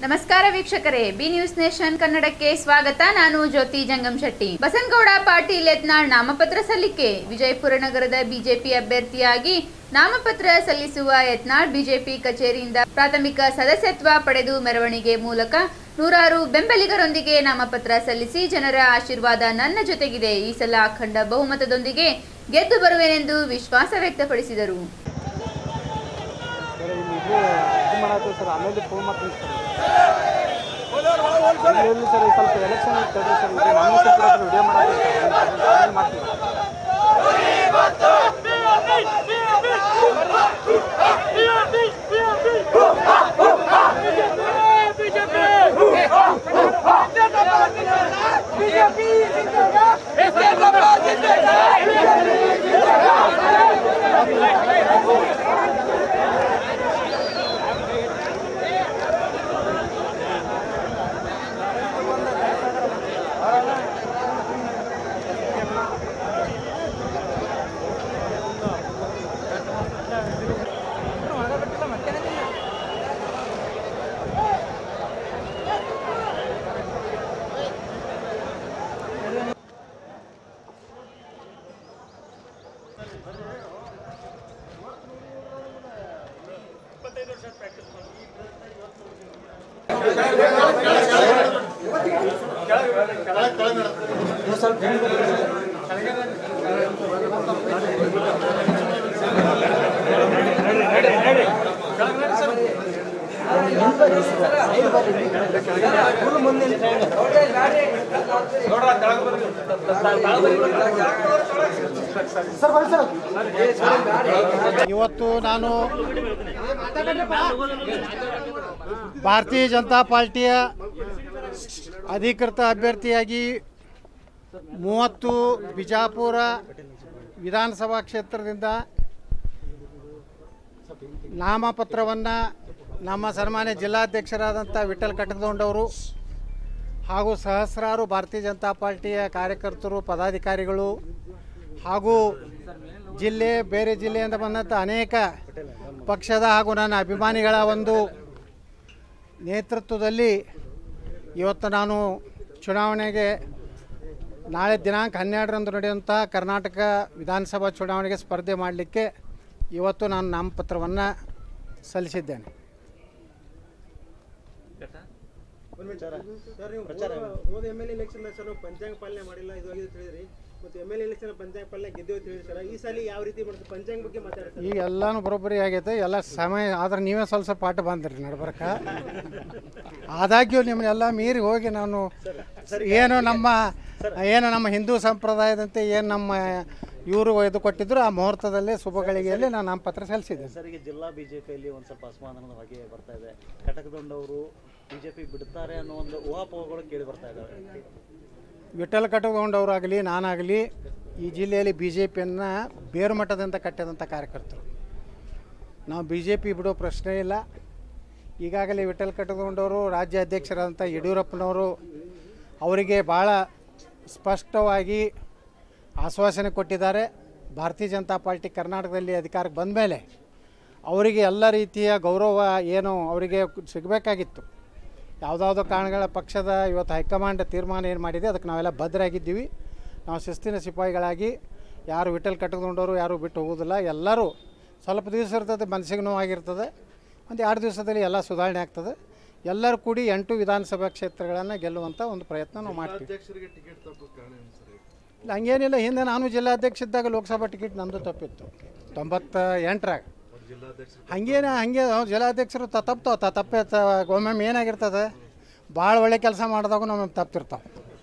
ನಮಸ್ಕಾರ ವೀಕ್ಷಕರೇ B news nation ಕನ್ನಡಕ್ಕೆ ಸ್ವಾಗತ ನಾನು ಜ್ಯೋತಿ ಜಂಗಮ್ ಶೆಟ್ಟಿ ಬಸನಗೌಡ ಪಾಟೀಲ್ ಯತ್ನಾಳ್ ನಾಮಪತ್ರ ಸಲ್ಲಿಕೆ ವಿಜಯಪುರ ನಗರದ ಬಿಜೆಪಿ ಅಭ್ಯರ್ಥಿಯಾಗಿ ನಾಮಪತ್ರ ಸಲ್ಲಿಸುವ ಯತ್ನಾಳ್ ಬಿಜೆಪಿ ಕಚೇರಿಯಿಂದ ಪ್ರಾಥಮಿಕ ಸದಸ್ಯತ್ವ ಪಡೆದು ಮೆರವಣಿಗೆ ಮೂಲಕ ನೂರಾರು ಬೆಂಬಲಿಗರೊಂದಿಗೆ ನಾಮಪತ್ರ ಸಲ್ಲಿಸಿ ಜನರ ಆಶೀರ್ವಾದ ನನ್ನ ಜೊತೆಗಿದೆ ಈ ಸಲ ಅಖಂಡ ಬಹುಮತದೊಂದಿಗೆ ಗೆದ್ದು ಬರುವೆನೆಂದು ವಿಶ್ವಾಸ ವ್ಯಕ್ತಪಡಿಸಿದರು ಸರ್ ಇಲ್ಲಿ ಇದು ಇದು ಮಾಡತ್ತೀವಿ ಸರ್ ಆಮೇಲೆ ಫೋನ್ ಮಾಡ್ತೀನಿ ಸರ್ ಇಲ್ಲಿ ಸರ್ ಈ ಸ್ವಲ್ಪ ಎಲೆಕ್ಷನ್ ತಡ್ರಿ ಸರ್ ಇದು ನಾಮಿನೇಷನ್ ಕೂಡ ವಿಡಿಯೋ ಮಾಡತ್ತೀವಿ ಸರ್ ಆಮೇಲೆ ಮಾಡ್ತೀವಿ ಇವತ್ತು ನಾನು ಭಾರತೀಯ ಜನತಾ ಪಾರ್ಟಿಯ ಅಧಿಕೃತ ಅಭ್ಯರ್ಥಿಯಾಗಿ ಮೂವತ್ತು ಬಿಜಾಪುರ ವಿಧಾನಸಭಾ ಕ್ಷೇತ್ರದಿಂದ ನಾಮಪತ್ರವನ್ನು ನಮ್ಮ ಸನ್ಮಾನ್ಯ ಜಿಲ್ಲಾಧ್ಯಕ್ಷರಾದಂಥ ವಿಠಲ್ ಕಟ್ಟದೊಂಡವರು ಹಾಗೂ ಸಹಸ್ರಾರು ಭಾರತೀಯ ಜನತಾ ಪಾರ್ಟಿಯ ಕಾರ್ಯಕರ್ತರು ಪದಾಧಿಕಾರಿಗಳು ಹಾಗೂ ಜಿಲ್ಲೆ ಬೇರೆ ಜಿಲ್ಲೆಯಿಂದ ಬಂದಂಥ ಅನೇಕ ಪಕ್ಷದ ಹಾಗೂ ನನ್ನ ಅಭಿಮಾನಿಗಳ ಒಂದು ನೇತೃತ್ವದಲ್ಲಿ ಇವತ್ತು ನಾನು ಚುನಾವಣೆಗೆ ನಾಳೆ ದಿನಾಂಕ ಹನ್ನೆರಡರಂದು ನಡೆಯುವಂಥ ಕರ್ನಾಟಕ ವಿಧಾನಸಭಾ ಚುನಾವಣೆಗೆ ಸ್ಪರ್ಧೆ ಮಾಡಲಿಕ್ಕೆ ಇವತ್ತು ನಾನು ನಾಮಪತ್ರವನ್ನು ಸಲ್ಲಿಸಿದ್ದೇನೆ ಸರ್ ನೀವು ಹೋದ ಎಮ್ ಎಲ್ ಎಲೆಕ್ಷನ್ ಸರ್ ಪಂಚಾಂಗ ಪಾಲನೆ ಮಾಡಿಲ್ಲ ಇದು ಆಗಿದೆ ತಿಳಿದ್ರಿ ಮತ್ತು ಎಮ್ ಎಲ್ ಎಲೆಕ್ಷನ್ ಪಂಚಾಂಗ ಪಾಲನೆ ಗೆದ್ದೇವೆ ತಿಳಿದ್ರಿ ಸರ್ ಈ ಸಲ ಯಾವ ರೀತಿ ಮಾಡ್ತಾರೆ ಪಂಚಾಂಗ ಬಗ್ಗೆ ಮಾತಾಡ್ತಾರೆ ಈಗ ಎಲ್ಲನೂ ಬರೋಬ್ಬರಿ ಆಗೈತೆ ಎಲ್ಲ ಸಮಯ ಆದ್ರೆ ನೀವೇ ಸ್ವಲ್ಪ ಸ್ವಲ್ಪ ಪಾಠ ಬಂದ್ರಿ ನಡ್ಬರ್ಕ ಆದಾಗ್ಯೂ ನಿಮ್ಮನ್ನೆಲ್ಲ ಮೀರಿ ಹೋಗಿ ನಾನು ಏನು ನಮ್ಮ ಏನು ನಮ್ಮ ಹಿಂದೂ ಸಂಪ್ರದಾಯದಂತೆ ಏನು ನಮ್ಮ ಇವರು ಇದು ಕೊಟ್ಟಿದ್ರು ಆ ಮುಹೂರ್ತದಲ್ಲಿ ಶುಭ ಗಳಿಗೆಯಲ್ಲಿ ನಾನು ನಾಮಪತ್ರ ಸಲ್ಲಿಸಿದ್ದೆ ಸರ್ ಈಗ ಜಿಲ್ಲಾ ಬಿಜೆಪಿಯಲ್ಲಿ ಒಂದು ಸ್ವಲ್ಪ ಅಸಮಾಧಾನದ ಹೊಗೆ ಬರ್ತಾ ಇದೆ ಕಟಕದೊಂಡವರು ಬಿಜೆಪಿ ಬಿಡ್ತಾರೆ ಅನ್ನೋ ಒಂದು ಊಹಾಪೋಹಗಳು ಕೇಳಿ ಬರ್ತಾ ಇದ್ದಾವೆ ವಿಠಲ್ ಕಟ್ಟಗೊಂಡವರಾಗಲಿ ನಾನಾಗಲಿ ಈ ಜಿಲ್ಲೆಯಲ್ಲಿ ಬಿ ಜೆ ಪಿಯನ್ನು ಬೇರು ಮಟ್ಟದಿಂದ ಕಟ್ಟಿದಂಥ ಕಾರ್ಯಕರ್ತರು ನಾವು ಬಿ ಜೆ ಪಿ ಬಿಡೋ ಪ್ರಶ್ನೆ ಇಲ್ಲ ಈಗಾಗಲೇ ವಿಠಲ್ ಕಟ್ಟಗೊಂಡವರು ರಾಜ್ಯ ಅಧ್ಯಕ್ಷರಾದಂಥ ಯಡಿಯೂರಪ್ಪನವರು ಅವರಿಗೆ ಭಾಳ ಸ್ಪಷ್ಟವಾಗಿ ಆಶ್ವಾಸನೆ ಕೊಟ್ಟಿದ್ದಾರೆ ಭಾರತೀಯ ಜನತಾ ಪಾರ್ಟಿ ಕರ್ನಾಟಕದಲ್ಲಿ ಅಧಿಕಾರಕ್ಕೆ ಬಂದ ಮೇಲೆ ಅವರಿಗೆ ಎಲ್ಲ ರೀತಿಯ ಗೌರವ ಏನು ಅವರಿಗೆ ಸಿಗಬೇಕಾಗಿತ್ತು ಯಾವುದಾವುದೋ ಕಾರಣಗಳ ಪಕ್ಷದ ಇವತ್ತು ಹೈಕಮಾಂಡ್ ತೀರ್ಮಾನ ಏನು ಮಾಡಿದೆ ಅದಕ್ಕೆ ನಾವೆಲ್ಲ ಭದ್ರಾಗಿದ್ದೀವಿ ನಾವು ಶಿಸ್ತಿನ ಸಿಪಾಯಿಗಳಾಗಿ ಯಾರು ವಿಠಲ್ ಕಟ್ಟಿಕೊಂಡವರು ಯಾರು ಬಿಟ್ಟು ಹೋಗೋದಿಲ್ಲ ಎಲ್ಲರೂ ಸ್ವಲ್ಪ ದಿವಸ ಇರ್ತದೆ ಮನಸ್ಸಿಗೆ ನೋವಾಗಿರ್ತದೆ ಒಂದು ಎರಡು ದಿವಸದಲ್ಲಿ ಎಲ್ಲ ಸುಧಾರಣೆ ಆಗ್ತದೆ ಎಲ್ಲರೂ ಕೂಡಿ ಎಂಟು ವಿಧಾನಸಭಾ ಕ್ಷೇತ್ರಗಳನ್ನು ಗೆಲ್ಲುವಂಥ ಒಂದು ಪ್ರಯತ್ನ ನಾವು ಮಾಡ್ತೀವಿ ಇಲ್ಲ ಹಂಗೇನಿಲ್ಲ ಹಿಂದೆ ನಾನು ಜಿಲ್ಲಾಧ್ಯಕ್ಷ ಇದ್ದಾಗ ಲೋಕಸಭಾ ಟಿಕೆಟ್ ನಂದು ತಪ್ಪಿತ್ತು ತೊಂಬತ್ತ ಎಂಟರಾಗ ಹಂಗೇನ ಹಂಗೆ ಅವ್ರು ಜಿಲ್ಲಾಧ್ಯಕ್ಷರು ತ ತಪ್ತಾವ ತ ತಪ್ಪೆ ತ ಒಮ್ಮೊಮ್ಮೆ ಏನಾಗಿರ್ತದೆ ಭಾಳ ಒಳ್ಳೆ ಕೆಲಸ ಮಾಡಿದಾಗ ನಮಗೆ ತಪ್ಪಿರ್ತಾವೆ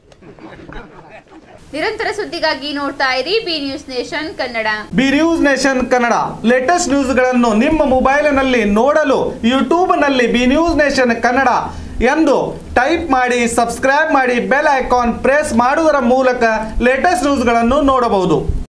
ನಿರಂತರ ಸುದ್ದಿಗಾಗಿ ನೋಡ್ತಾ ಇರಿ B news nation Kannada B news nation Kannada latest ನ್ಯೂಸ್ಗಳನ್ನು ನಿಮ್ಮ ಮೊಬೈಲಿನಲ್ಲಿ ನೋಡಲು ಯೂಟ್ಯೂಬ್ನಲ್ಲಿ ಬಿ ನ್ಯೂಸ್ ನೇಷನ್ ಕನ್ನಡ ಎಂದು ಟೈಪ್ ಮಾಡಿ ಸಬ್ಸ್ಕ್ರೈಬ್ ಮಾಡಿ ಬೆಲ್ ಐಕಾನ್ ಪ್ರೆಸ್ ಮಾಡುವುದರ ಮೂಲಕ ಲೇಟೆಸ್ಟ್ ನ್ಯೂಸ್ಗಳನ್ನು ನೋಡಬಹುದು